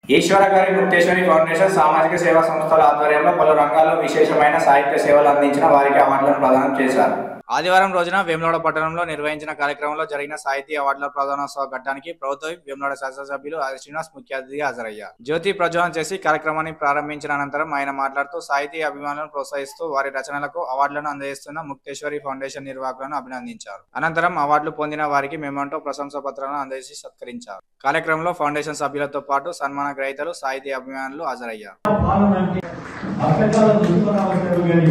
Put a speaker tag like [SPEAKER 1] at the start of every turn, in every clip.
[SPEAKER 1] ఈశ్వర గారి ముక్తేశ్వరి ఫౌండేషన్ సామాజిక సేవా సంస్థల ఆధ్వర్యంలో పలు రంగాల్లో విశేషమైన సాహిత్య సేవలు అందించిన వారికి అవార్డులను ప్రదానం చేశారు ఆదివారం రోజున వేములవాడ పట్టణంలో నిర్వహించిన కార్యక్రమంలో జరిగిన సాహితీ అవార్డుల ప్రదానోత్సవ ఘట్టానికి ప్రభుత్వ వేములవాడ శాసనసభ్యులు ఆది శ్రీనివాస్ ముఖ్య అతిథిగా హాజరయ్యారు జ్యోతి ప్రజ్వలన చేసి కార్యక్రమాన్ని ప్రారంభించిన అనంతరం ఆయన మాట్లాడుతూ సాహితీ అభిమానులను ప్రోత్సహిస్తూ వారి రచనలకు అవార్డులను అందజేస్తున్న ముక్తేశ్వరి ఫౌండేషన్ నిర్వాహకులను అభినందించారు అనంతరం అవార్డులు పొందిన వారికి మెమంటో ప్రశంసా పత్రాలను అందజేసి సత్కరించారు కార్యక్రమంలో ఫౌండేషన్ సభ్యులతో పాటు సన్మాన గ్రహీతలు సాహితీ అభిమానులు హాజరయ్యారు
[SPEAKER 2] పాలనకి అర్థకాల దుష్పరావసరం కానీ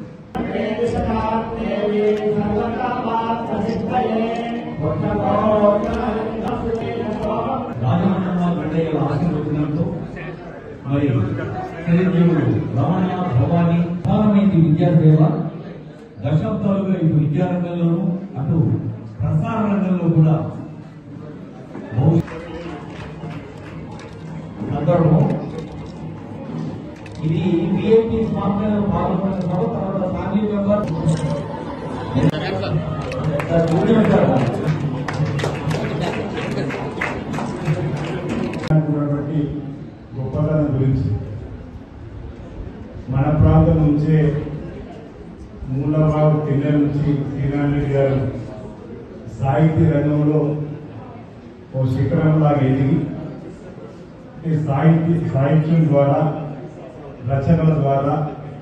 [SPEAKER 2] రాజమండ్రంలో గడ్డయ్య ఆశీర్వచనంతో మరి చిరంజీవులు రమణ భవాని ప్రధానమైంది విద్యాసేవ దశాబ్దాలుగా ఇటు విద్యారంగంలోనూ అటు ప్రసార రంగంలో కూడా బహు సందర్భం ఇది విఐపి స్మార్ట్ పాల్గొన్న సభ తర్వాత ఫ్యామిలీ మెంబర్ సార్, కూర్చోండి సార్.
[SPEAKER 3] ఉన్నటువంటి గొప్పతనం గురించి మన ప్రాంతం నుంచే మూలబాబు కింద నుంచి శ్రీనారెడ్డి గారు సాహిత్య రంగంలో ఓ శిఖరంలాగా ఎదిగి ఈ సాహిత్య సాహిత్యం ద్వారా రచనల ద్వారా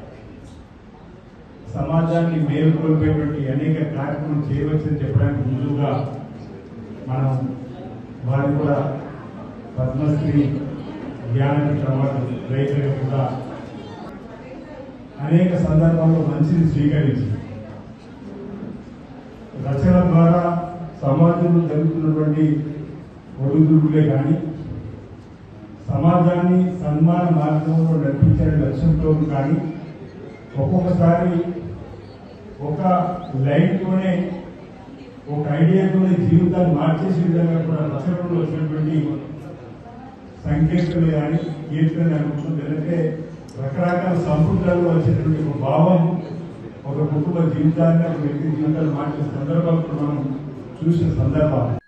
[SPEAKER 3] సమాజాన్ని మేలుకొల్పేటువంటి అనేక కార్యక్రమం చేయవచ్చని చెప్పడానికి ముందుగా మనం వారిని కూడా పద్మశ్రీ జ్ఞానపీఠ అవార్డు రైతులకు కూడా అనేక సందర్భాల్లో మంచిని స్వీకరించి రచన ద్వారా సమాజంలో జరుగుతున్నటువంటి ఒడుదుడుకులే కానీ సమాజాన్ని సన్మాన మార్గంలో నడిపించే లక్ష్యంతో కానీ ఒక్కొక్కసారి ఒక లైన్తోనే ఒక ఐడియాతోనే జీవితాన్ని మార్చేసే విధంగా కూడా రచనలో వచ్చినటువంటి సంకేతాలు కానీ కీర్తన అనుకుంటుంది ఎందుకంటే రకరకాల సంస్కృతాల్లో వచ్చేటువంటి ఒక భావం ఒక కుటుంబ జీవితాన్ని ఒక వ్యక్తి జీవితాన్ని మార్చే సందర్భాలు కూడా మనం చూసిన సందర్భాలు